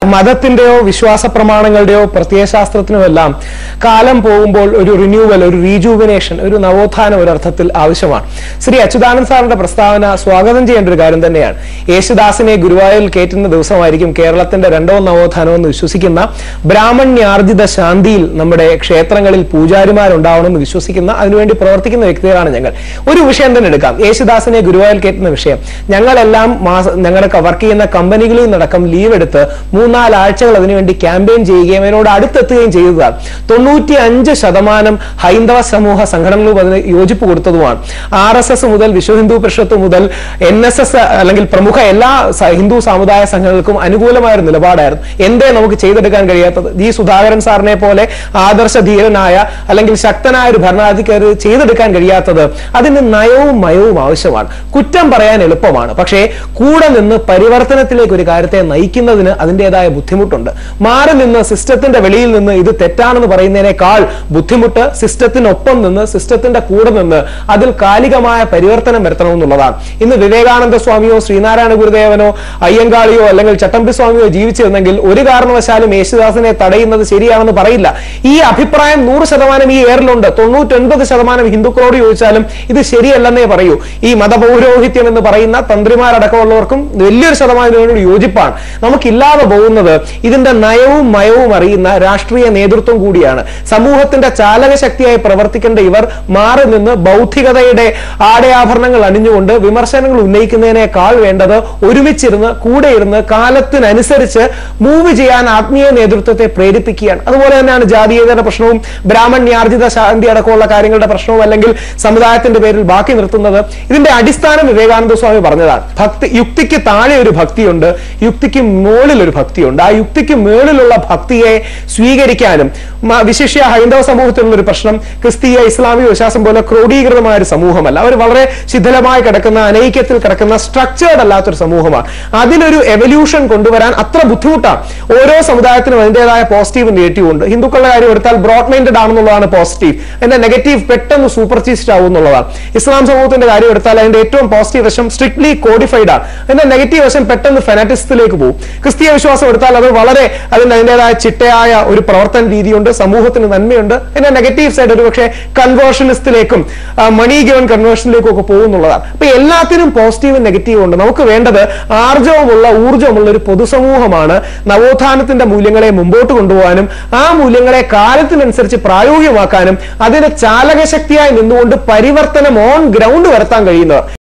മതത്തിന്റെയോ വിശ്വാസ പ്രമാണങ്ങളുടെയോ പ്രത്യയശാസ്ത്രത്തിനോ എല്ലാം കാലം പോകുമ്പോൾ ഒരു റിന്യൂവൽ ഒരു റീജൂവിനേഷൻ ഒരു നവോത്ഥാനം ഒരർത്ഥത്തിൽ ആവശ്യമാണ് ശ്രീ അച്യുതാനന്ദ് സാറിന്റെ പ്രസ്താവന സ്വാഗതം ചെയ്യേണ്ട ഒരു കാര്യം തന്നെയാണ് യേശുദാസിനെ ഗുരുവായൂരിൽ കയറ്റുന്ന ദിവസമായിരിക്കും കേരളത്തിന്റെ രണ്ടോ നവോത്ഥാനം എന്ന് വിശ്വസിക്കുന്ന ബ്രാഹ്മണ്യാർജിത ശാന്തിയിൽ നമ്മുടെ ക്ഷേത്രങ്ങളിൽ പൂജാരിമാരുണ്ടാവണമെന്ന് വിശ്വസിക്കുന്ന അതിനുവേണ്ടി പ്രവർത്തിക്കുന്ന വ്യക്തികളാണ് ഞങ്ങൾ ഒരു വിഷയം തന്നെ എടുക്കാം യേശുദാസിനെ ഗുരുവായൂരിൽ കയറ്റുന്ന വിഷയം ഞങ്ങളെല്ലാം മാസ ഞങ്ങളുടെ വർക്ക് ചെയ്യുന്ന കമ്പനികളിൽ നിന്നടക്കം ലീവ് എടുത്ത് മൂന്നാല് ആഴ്ചകൾ അതിനുവേണ്ടി ക്യാമ്പയിൻ ചെയ്യുകയും അതിനോട് അടുത്തെത്തുകയും ചെയ്തതാണ് തൊണ്ണൂറ്റി അഞ്ച് ശതമാനം ഹൈന്ദവ സമൂഹ സംഘടനകളും അതിന് യോജിപ്പ് കൊടുത്തതുമാണ് ആർ എസ് എസ് മുതൽ വിശ്വ ഹിന്ദു പരിഷത്ത് മുതൽ എൻ എസ് എസ് അല്ലെങ്കിൽ പ്രമുഖ എല്ലാ സ- ഹിന്ദു സമുദായ സംഘടനകൾക്കും അനുകൂലമായ ഒരു നിലപാടായിരുന്നു എന്തേ നമുക്ക് ചെയ്തെടുക്കാൻ കഴിയാത്തത് ജി സുധാകരൻ സാറിനെ പോലെ ആദർശധീരനായ അല്ലെങ്കിൽ ശക്തനായ ഒരു ഭരണാധികാരി ചെയ്തെടുക്കാൻ കഴിയാത്തത് അതിന് നയവും മയവും ആവശ്യമാണ് കുറ്റം പറയാൻ എളുപ്പമാണ് പക്ഷേ കൂടെ നിന്ന് പരിവർത്തനത്തിലേക്ക് ഒരു കാര്യത്തെ നയിക്കുന്നതിന് അതിൻ്റെതായ ബുദ്ധിമുട്ടുണ്ട് മാറി നിന്ന് സിസ്റ്റത്തിന്റെ വെളിയിൽ നിന്ന് ഇത് തെറ്റാണെന്ന് പറയുന്നതിനേക്കാൾ ബുദ്ധിമുട്ട് സിസ്റ്റത്തിനൊപ്പം നിന്ന് സിസ്റ്റത്തിന്റെ കൂടെ നിന്ന് അതിൽ കാലികമായ പരിവർത്തനം വരുത്തണമെന്നുള്ളതാണ് ഇന്ന് വിവേകാനന്ദ സ്വാമിയോ ശ്രീനാരായണ ഗുരുദേവനോ അയ്യങ്കാളിയോ അല്ലെങ്കിൽ ചട്ടമ്പി സ്വാമിയോ ജീവിച്ചിരുന്നെങ്കിൽ ഒരു കാരണവശാലും യേശുദാസിനെ തടയുന്നത് ശരിയാണെന്ന് പറയില്ല ഈ അഭിപ്രായം നൂറ് ശതമാനം ഈ ഏറിലുണ്ട് തൊണ്ണൂറ്റൊൻപത് ശതമാനം ഹിന്ദുക്കളോട് ചോദിച്ചാലും ഇത് ശരിയല്ലെന്നേ പറയൂ ഈ മതപൗരോഹിത്യം എന്ന് പറയുന്ന തന്ത്രിമാരടക്കമുള്ളവർക്കും വലിയൊരു ശതമാനം ഇതിനോട് യോജിപ്പാണ് നമുക്കില്ലാതെ പോകുന്നത് ഇതിന്റെ നയവും മയവും അറിയുന്ന രാഷ്ട്രീയ നേതൃത്വം കൂടിയാണ് സമൂഹത്തിന്റെ ചാലക ശക്തിയായി പ്രവർത്തിക്കേണ്ട ഇവർ മാറി നിന്ന് ബൗദ്ധികതയുടെ ആടയാഭരണങ്ങൾ അണിഞ്ഞുകൊണ്ട് വിമർശനങ്ങൾ ഉന്നയിക്കുന്നതിനേക്കാൾ വേണ്ടത് ഒരുമിച്ചിരുന്ന് കൂടെ ഇരുന്ന് കാലത്തിനനുസരിച്ച് മൂവ് ചെയ്യാൻ ആത്മീയ നേതൃത്വത്തെ പ്രേരിപ്പിക്കുകയാണ് അതുപോലെ തന്നെയാണ് ജാതീയതയുടെ പ്രശ്നവും ബ്രാഹ്മണ്യാർജിത ശാന്തി അടക്കമുള്ള കാര്യങ്ങളുടെ പ്രശ്നവും അല്ലെങ്കിൽ സമുദായത്തിന്റെ പേരിൽ ബാക്കി നിർത്തുന്നത് ഇതിന്റെ അടിസ്ഥാനം വിവേകാനന്ദ സ്വാമി പറഞ്ഞതാണ് ഭക്തി യുക്തിക്ക് താഴെ ഒരു ഭക്തിയുണ്ട് യുക്തിക്ക് മുകളിൽ ഒരു ഭക്തിയുണ്ട് ആ യുക്തിക്ക് മുകളിലുള്ള ഭക്തിയെ സ്വീകരിക്കാനും മ- വിശിഷ്യ ഹൈന്ദവ സമൂഹത്തിലുള്ള ഒരു പ്രശ്നം ക്രിസ്തീയ ഇസ്ലാമിക വിശ്വാസം പോലെ ക്രോഡീകൃതമായ ഒരു സമൂഹമല്ല അവർ വളരെ ശിഥിലമായി കിടക്കുന്ന അനൈക്യത്തിൽ കിടക്കുന്ന സ്ട്രക്ചേർഡ് അല്ലാത്തൊരു സമൂഹമാണ് അതിനൊരു എവല്യൂഷൻ കൊണ്ടുവരാൻ അത്ര ബുദ്ധിമുട്ടാണ് ഓരോ സമുദായത്തിനും അതിൻ്റെതായ പോസിറ്റീവ് നെഗറ്റീവ് ഉണ്ട് ഹിന്ദുക്കളുടെ കാര്യം എടുത്താൽ ബ്രോഡ് മൈൻഡഡ് ആണെന്നുള്ളതാണ് പോസിറ്റീവ് അതിന്റെ നെഗറ്റീവ് പെട്ടെന്ന് സൂപ്പർ ചീസ്റ്റ് ആവും എന്നുള്ളതാണ് ഇസ്ലാം സമൂഹത്തിന്റെ കാര്യം എടുത്താൽ അതിന്റെ ഏറ്റവും പോസിറ്റീവ് വശം സ്ട്രിക്ട്ലി കോഡിഫൈഡ് ആണ് അതിന്റെ നെഗറ്റീവ് വശം പെട്ടെന്ന് ഫെനാറ്റിസത്തിലേക്ക് പോകും ക്രിസ്തീയ വിശ്വാസം എടുത്താൽ അത് വളരെ അതിന് അതിൻ്റെതായ ചിട്ടയായ ഒരു പ്രവർത്തന രീതിയുണ്ട് സമൂഹത്തിന് നന്മയുണ്ട് അതിന്റെ നെഗറ്റീവ് സൈഡ് ഒരു പക്ഷേ കൺവേർഷനിസ്റ്റിലേക്കും മണി ഗിവൺ കൺവേർഷനിലേക്കും ഒക്കെ പോകുന്നുള്ളതാണ് അപ്പൊ എല്ലാത്തിനും പോസിറ്റീവും നെഗറ്റീവും ഉണ്ട് നമുക്ക് വേണ്ടത് ആർജവമുള്ള ഊർജ്ജമുള്ള ഒരു പൊതുസമൂഹമാണ് നവോത്ഥാനത്തിന്റെ മൂല്യങ്ങളെ മുമ്പോട്ട് കൊണ്ടുപോകാനും ആ മൂല്യങ്ങളെ കാലത്തിനനുസരിച്ച് പ്രായോഗികമാക്കാനും അതിന് ചാലകശക്തിയായി നിന്നുകൊണ്ട് പരിവർത്തനം ഓൺ ഗ്രൗണ്ട് വരുത്താൻ കഴിയുന്നവർ